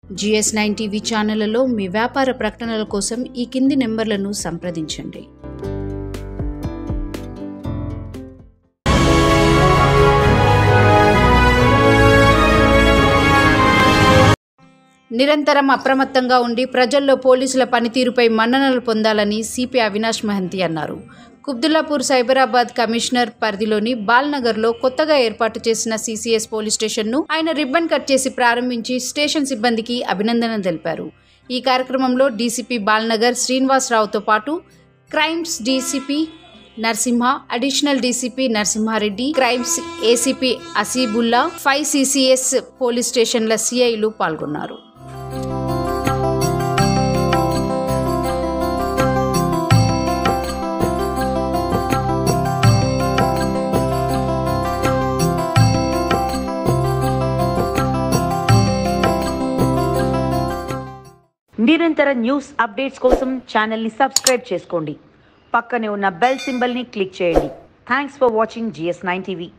GS nine TV ఛానళ్లలో మీ వ్యాపార ప్రకటనల కోసం ఈ కింది నెంబర్లను సంప్రదించండి నిరంతరం అప్రమత్తంగా ఉండి ప్రజల్లో పోలీసుల పనితీరుపై మన్ననలు పొందాలని సిపి అవినాష్ మహంతి అన్నారు కుబ్దుల్లాపూర్ సైబరాబాద్ కమిషనర్ పరిధిలోని బాల్నగర్లో కొత్తగా ఏర్పాటు చేసిన సిసిఎస్ పోలీస్ స్టేషన్ను ఆయన రిబ్బన్ కట్ చేసి ప్రారంభించి స్టేషన్ సిబ్బందికి అభినందన తెలిపారు ఈ కార్యక్రమంలో డీసీపీ బాల్నగర్ శ్రీనివాసరావుతో పాటు crimes DCP Narasimha additional DCP Narasimha Reddy crimes ACP Asibulla five CCS police స్టేషన్ల సిఐలు పాల్గొన్నారు నిరంతర న్యూస్ అప్డేట్స్ కోసం ఛానల్ని సబ్స్క్రైబ్ చేసుకోండి పక్కనే ఉన్న బెల్ సింబల్ని క్లిక్ చేయండి thanks for watching GS nine TV